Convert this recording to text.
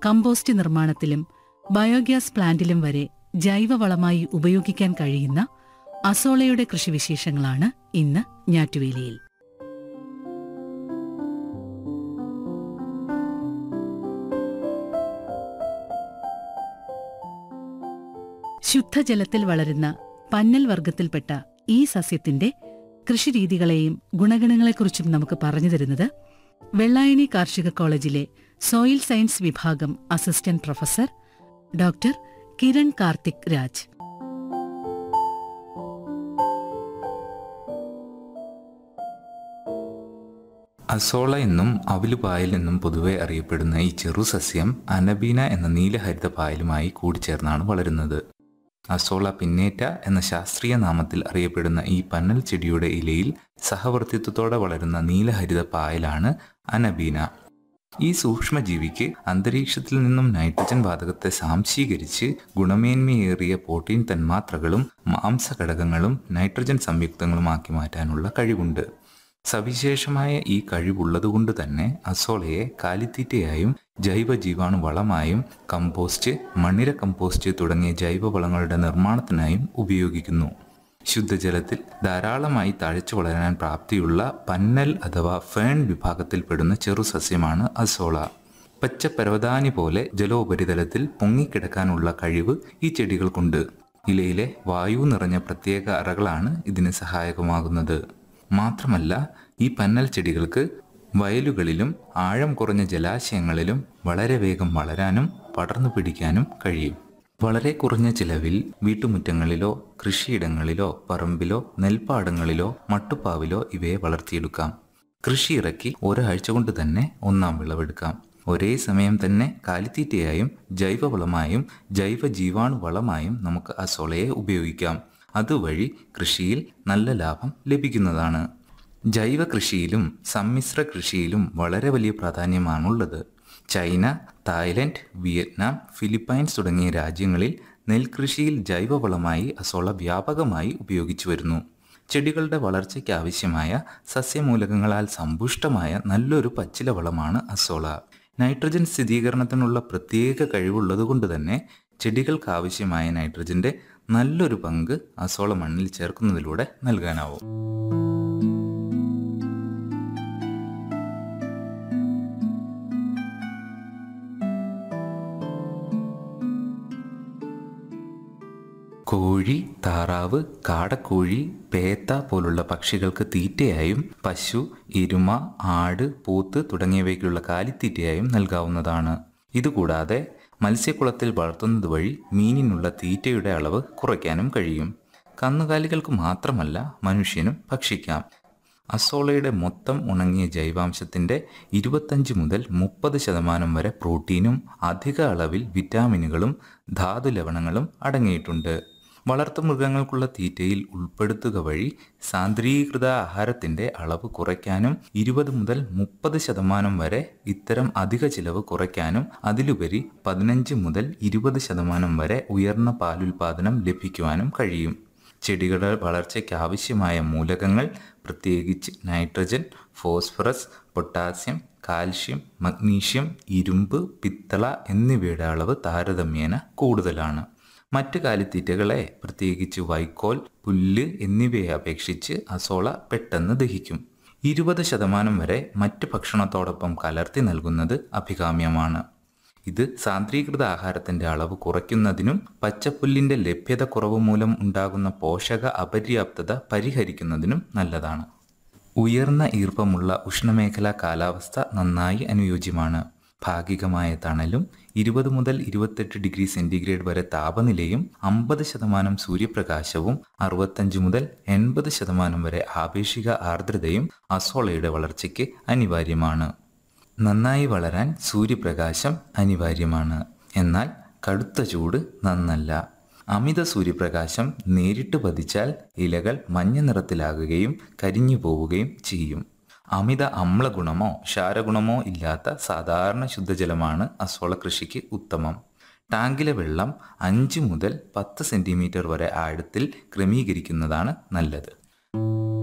compost നിർമ്മാണത്തിലും biogas പ്ലാന്റിലും വരെ ജൈവവളമായി ഉപയോഗിക്കാൻ കഴിയുന്ന അസോളയുടെ കൃഷിവിശേഷങ്ങളാണ് ഇന്ന് ഞാറ്റുവേലിയിൽ ശുദ്ധജലത്തിൽ വളരുന്ന പന്നൽ വർഗത്തിൽപ്പെട്ട ഈ സസ്യത്തിന്റെ കൃഷിരീതികളെയും ഗുണഗണങ്ങളെക്കുറിച്ചും നമുക്ക് പറഞ്ഞു തരുന്നത് വെള്ളായണി കാർഷിക കോളേജിലെ സോയിൽ സയൻസ് വിഭാഗം assistant professor doctor Kiran Karthik Raj azolla എന്നും അവലുപായൽ എന്നും പൊതുവെ അറിയപ്പെടുന്ന ഈ ചെറുസസ്യം അനബീന എന്ന നീലഹരിത പായലുമായി കൂടിച്ചേർന്നാണ് വളരുന്നത് അസോള പിന്നേറ്റ എന്ന ശാസ്ത്രീയ നാമത്തിൽ അറിയപ്പെടുന്ന ഈ പന്നൽ ചെടിയുടെ ഇലയിൽ സഹവർത്തിത്വത്തോടെ വളരുന്ന നീലഹരിത പായലാണ് അനബീന ഈ സൂക്ഷ്മജീവിക്ക് അന്തരീക്ഷത്തിൽ നിന്നും നൈട്രജൻ വാതകത്തെ സാംശീകരിച്ച് ഗുണമേന്മയേറിയ പ്രോട്ടീൻ തന്മാത്രകളും മാംസഘടകങ്ങളും നൈട്രജൻ സംയുക്തങ്ങളുമാക്കി മാറ്റാനുള്ള കഴിവുണ്ട് സവിശേഷമായ ഈ കഴിവുള്ളതുകൊണ്ട് തന്നെ അസോളയെ കാലിത്തീറ്റയായും ജൈവ ജീവാണു വളമായും കമ്പോസ്റ്റ് മണ്ണിര കമ്പോസ്റ്റ് തുടങ്ങിയ ജൈവവളങ്ങളുടെ നിർമ്മാണത്തിനായും ഉപയോഗിക്കുന്നു ശുദ്ധജലത്തിൽ ധാരാളമായി തഴച്ചു വളരാൻ പ്രാപ്തിയുള്ള പന്നൽ അഥവാ ഫേൺ വിഭാഗത്തിൽപ്പെടുന്ന ചെറുസസ്യമാണ് അസോള പച്ച പരവതാനി പോലെ ജലോപരിതലത്തിൽ പൊങ്ങിക്കിടക്കാനുള്ള കഴിവ് ഈ ചെടികൾക്കുണ്ട് ഇലയിലെ വായു നിറഞ്ഞ പ്രത്യേക അറകളാണ് ഇതിന് സഹായകമാകുന്നത് മാത്രമല്ല ഈ പന്നൽ ചെടികൾക്ക് വയലുകളിലും ആഴം കുറഞ്ഞ ജലാശയങ്ങളിലും വളരെ വേഗം വളരാനും പടർന്നു പിടിക്കാനും കഴിയും വളരെ കുറഞ്ഞ ചിലവിൽ വീട്ടുമുറ്റങ്ങളിലോ കൃഷിയിടങ്ങളിലോ പറമ്പിലോ നെൽപ്പാടങ്ങളിലോ മട്ടുപ്പാവിലോ ഇവയെ വളർത്തിയെടുക്കാം കൃഷി ഇറക്കി ഒരാഴ്ച കൊണ്ട് തന്നെ ഒന്നാം വിളവെടുക്കാം ഒരേ സമയം തന്നെ കാലിത്തീറ്റയായും ജൈവവളമായും ജൈവ ജീവാണു വളമായും നമുക്ക് അസോളയെ ഉപയോഗിക്കാം അതുവഴി കൃഷിയിൽ നല്ല ലാഭം ലഭിക്കുന്നതാണ് ജൈവ കൃഷിയിലും സമ്മിശ്ര കൃഷിയിലും വളരെ വലിയ പ്രാധാന്യമാണുള്ളത് ചൈന തായ്ലൻഡ് വിയറ്റ്നാം ഫിലിപ്പൈൻസ് തുടങ്ങിയ രാജ്യങ്ങളിൽ നെൽകൃഷിയിൽ ജൈവവളമായി അസോള വ്യാപകമായി ഉപയോഗിച്ചു വരുന്നു ചെടികളുടെ വളർച്ചയ്ക്ക് ആവശ്യമായ സസ്യമൂലകങ്ങളാൽ സമ്പുഷ്ടമായ നല്ലൊരു പച്ചില വളമാണ് അസോള നൈട്രജൻ സ്ഥിരീകരണത്തിനുള്ള പ്രത്യേക കഴിവുള്ളതുകൊണ്ട് തന്നെ ചെടികൾക്ക് ആവശ്യമായ നൈട്രജന്റെ നല്ലൊരു പങ്ക് അസോള മണ്ണിൽ ചേർക്കുന്നതിലൂടെ നൽകാനാവും കോഴി താറാവ് കാടക്കോഴി പേത്ത പോലുള്ള പക്ഷികൾക്ക് തീറ്റയായും പശു എരുമ ആട് പോത്ത് തുടങ്ങിയവയ്ക്കുള്ള കാലിത്തീറ്റയായും നൽകാവുന്നതാണ് ഇതുകൂടാതെ മത്സ്യക്കുളത്തിൽ വളർത്തുന്നത് വഴി മീനിനുള്ള തീറ്റയുടെ അളവ് കുറയ്ക്കാനും കഴിയും കന്നുകാലികൾക്ക് മാത്രമല്ല മനുഷ്യനും ഭക്ഷിക്കാം അസോളയുടെ മൊത്തം ഉണങ്ങിയ ജൈവാംശത്തിൻ്റെ ഇരുപത്തഞ്ച് മുതൽ മുപ്പത് ശതമാനം വരെ പ്രോട്ടീനും അധിക അളവിൽ വിറ്റാമിനുകളും ധാതു ലവണങ്ങളും അടങ്ങിയിട്ടുണ്ട് വളർത്തുമൃഗങ്ങൾക്കുള്ള തീറ്റയിൽ ഉൾപ്പെടുത്തുക വഴി സാന്ദ്രീകൃത ആഹാരത്തിൻ്റെ അളവ് കുറയ്ക്കാനും ഇരുപത് മുതൽ മുപ്പത് ശതമാനം വരെ ഇത്തരം അധിക ചിലവ് കുറയ്ക്കാനും അതിലുപരി പതിനഞ്ച് മുതൽ ഇരുപത് ശതമാനം വരെ ഉയർന്ന പാലുൽപാദനം ലഭിക്കുവാനും കഴിയും ചെടികളുടെ വളർച്ചയ്ക്ക് ആവശ്യമായ മൂലകങ്ങൾ പ്രത്യേകിച്ച് nitrogen phosphorus potassium calcium magnesium ഇരുമ്പ് പിത്തള എന്നിവയുടെ അളവ് താരതമ്യേന കൂടുതലാണ് മറ്റ് കാലിത്തീറ്റകളെ പ്രത്യേകിച്ച് വൈക്കോൽ പുല്ല് എന്നിവയെ അപേക്ഷിച്ച് അസോള പെട്ടെന്ന് ദഹിക്കും ഇരുപത് ശതമാനം വരെ മറ്റ് ഭക്ഷണത്തോടൊപ്പം കലർത്തി നൽകുന്നത് അഭികാമ്യമാണ് ഇത് സാന്ദ്രീകൃത ആഹാരത്തിന്റെ അളവ് കുറയ്ക്കുന്നതിനും പച്ചപ്പുല്ലിന്റെ ലഭ്യത കുറവ് മൂലം ഉണ്ടാകുന്ന പോഷക അപര്യാപ്തത പരിഹരിക്കുന്നതിനും നല്ലതാണ് ഉയർന്ന ഈർപ്പമുള്ള ഉഷ്ണമേഖലാ കാലാവസ്ഥ നന്നായി അനുയോജ്യമാണ് ഭാഗികമായ തണലും ഇരുപത് മുതൽ ഇരുപത്തെട്ട് ഡിഗ്രി സെന്റിഗ്രേഡ് വരെ താപനിലയും അമ്പത് ശതമാനം സൂര്യപ്രകാശവും അറുപത്തഞ്ച് മുതൽ എൺപത് ശതമാനം വരെ ആപേക്ഷിക ആർദ്രതയും അസോളയുടെ വളർച്ചയ്ക്ക് അനിവാര്യമാണ് നന്നായി വളരാൻ സൂര്യപ്രകാശം അനിവാര്യമാണ് എന്നാൽ കടുത്ത ചൂട് നന്നല്ല അമിത സൂര്യപ്രകാശം നേരിട്ട് പതിച്ചാൽ ഇലകൾ മഞ്ഞ നിറത്തിലാകുകയും കരിഞ്ഞു പോവുകയും ചെയ്യും അമിത അമ്ലഗുണമോ ക്ഷാരഗുണമോ ഇല്ലാത്ത സാധാരണ ശുദ്ധജലമാണ് അസോള കൃഷിക്ക് ഉത്തമം ടാങ്കിലെ വെള്ളം അഞ്ച് മുതൽ പത്ത് സെൻറ്റിമീറ്റർ വരെ ആഴത്തിൽ ക്രമീകരിക്കുന്നതാണ് നല്ലത്